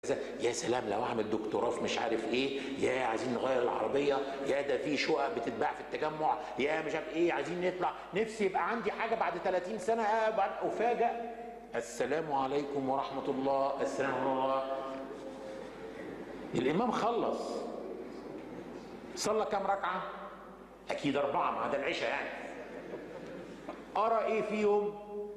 يا سلام لو اعمل دكتوراه في مش عارف ايه يا عايزين نغير العربيه يا ده في شقق بتتباع في التجمع يا مش عارف ايه عايزين نطلع نفسي يبقى عندي حاجه بعد 30 سنه آه بعد افاجئ السلام عليكم ورحمه الله السلام ورحمه الله الامام خلص صلى كام ركعه اكيد اربعه ما ده العشاء يعني ارى ايه فيهم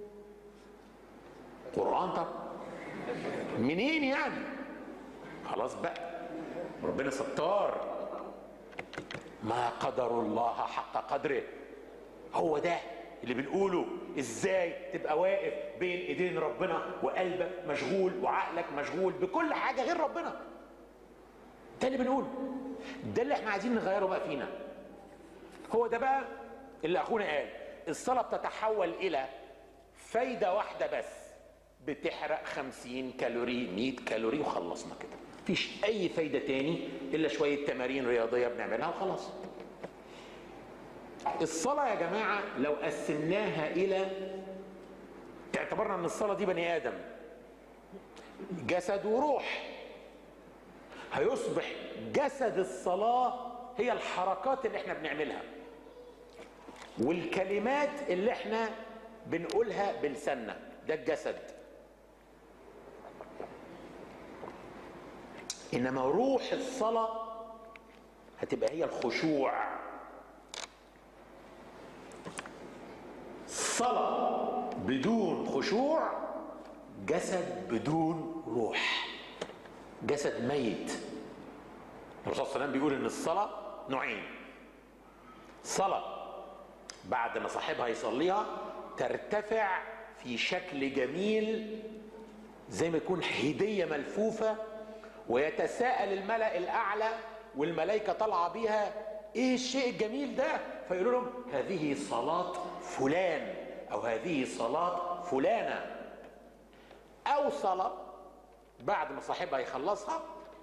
قران طب منين يعني خلاص بقى ربنا ستار ما قدر الله حق قدره هو ده اللي بنقوله ازاي تبقى واقف بين ايدين ربنا وقلبك مشغول وعقلك مشغول بكل حاجه غير ربنا ده اللي بنقوله ده اللي احنا عايزين نغيره بقى فينا هو ده بقى اللي اخونا قال الصلاه بتتحول الى فايده واحده بس بتحرق 50 كالوري 100 كالوري وخلصنا كده مفيش اي فايده تاني الا شويه تمارين رياضيه بنعملها وخلاص الصلاه يا جماعه لو قسمناها الى اعتبرنا ان الصلاه دي بني ادم جسد وروح هيصبح جسد الصلاه هي الحركات اللي احنا بنعملها والكلمات اللي احنا بنقولها بلساننا ده الجسد انما روح الصلاه هتبقى هي الخشوع صلاه بدون خشوع جسد بدون روح جسد ميت الرسول صلى الله عليه وسلم بيقول ان الصلاه نوعين صلاه بعد ما صاحبها يصليها ترتفع في شكل جميل زي ما يكون هديه ملفوفه ويتساءل الملأ الأعلى والملائكة طالعة بيها إيه الشيء الجميل ده فيقولوا لهم هذه صلاة فلان أو هذه صلاة فلانة أو صلاة بعد ما صاحبها يخلصها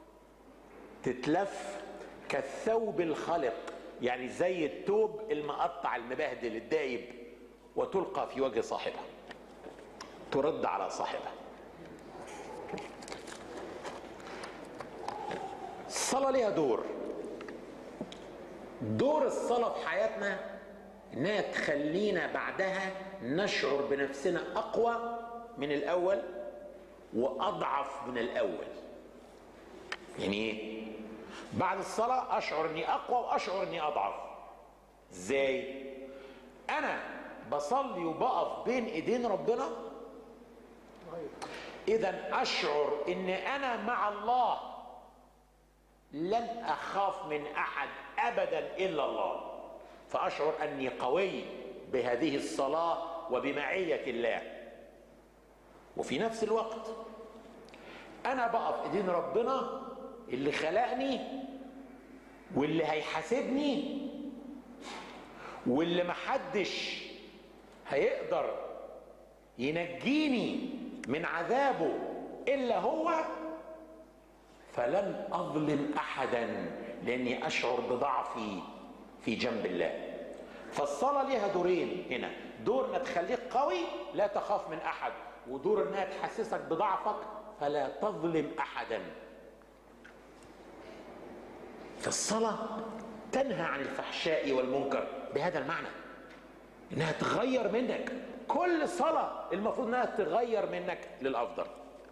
تتلف كالثوب الخلق يعني زي التوب المقطع المبهدل الدايب وتلقى في وجه صاحبها ترد على صاحبها الصلاة ليها دور دور الصلاة في حياتنا انها تخلينا بعدها نشعر بنفسنا اقوى من الاول واضعف من الاول يعني ايه بعد الصلاة اشعر اني اقوى واشعر اني اضعف ازاي انا بصلي وبقف بين ايدين ربنا اذا اشعر ان انا مع الله لن اخاف من احد ابدا الا الله فاشعر اني قوي بهذه الصلاه وبمعيه الله وفي نفس الوقت انا بقف ايدين ربنا اللي خلقني واللي هيحاسبني واللي محدش هيقدر ينجيني من عذابه الا هو فلن اظلم احدا لاني اشعر بضعفي في جنب الله فالصلاة ليها دورين هنا دور انها تخليك قوي لا تخاف من احد ودور انها تحسسك بضعفك فلا تظلم احدا فالصلاة تنهى عن الفحشاء والمنكر بهذا المعنى انها تغير منك كل صلاة المفروض انها تغير منك للافضل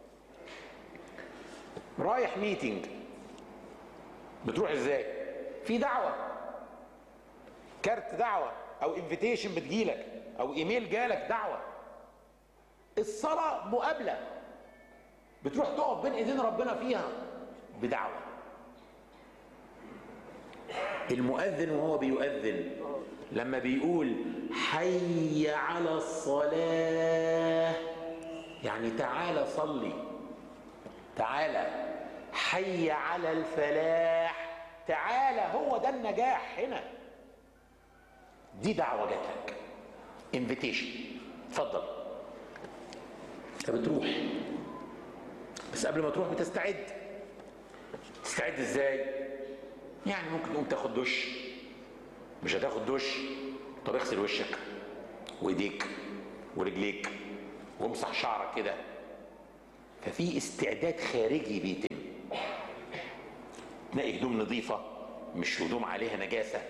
رايح ميتنج بتروح ازاي في دعوة كارت دعوة او انفيتيشن بتجيلك او ايميل جالك دعوة الصلاة مقابلة بتروح تقف بين ايدين ربنا فيها بدعوة المؤذن وهو بيؤذن لما بيقول حي على الصلاة يعني تعالى صلي تعالى حي على الفلاح تعالى هو ده النجاح هنا دي دعوه جات لك انفيتيشن اتفضل انت بتروح بس قبل ما تروح بتستعد تستعد ازاي يعني ممكن تقوم تاخد دش مش هتاخد دش طب اغسل وشك وايديك ورجليك وامسح شعرك كده ففي استعداد خارجي بيتم تلاقي هدوم نظيفه مش هدوم عليها نجاسه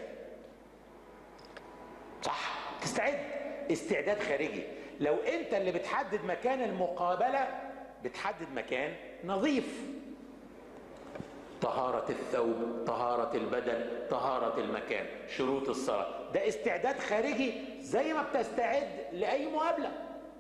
صح تستعد استعداد خارجي لو انت اللي بتحدد مكان المقابله بتحدد مكان نظيف طهارة الثوب طهارة البدن طهارة المكان شروط الصلاة ده استعداد خارجي زي ما بتستعد لأي مقابلة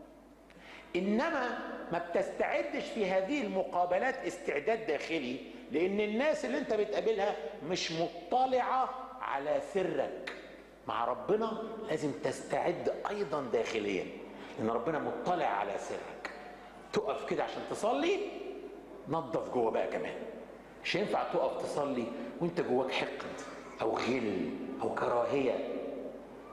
إنما ما بتستعدش في هذه المقابلات استعداد داخلي لأن الناس اللي أنت بتقابلها مش مطلعة على سرك مع ربنا لازم تستعد أيضا داخليا لأن ربنا مطلع على سرك تقف كده عشان تصلي نظف جوه بقى كمان مش ينفع تقف تصلي وانت جواك حقد او غل او كراهيه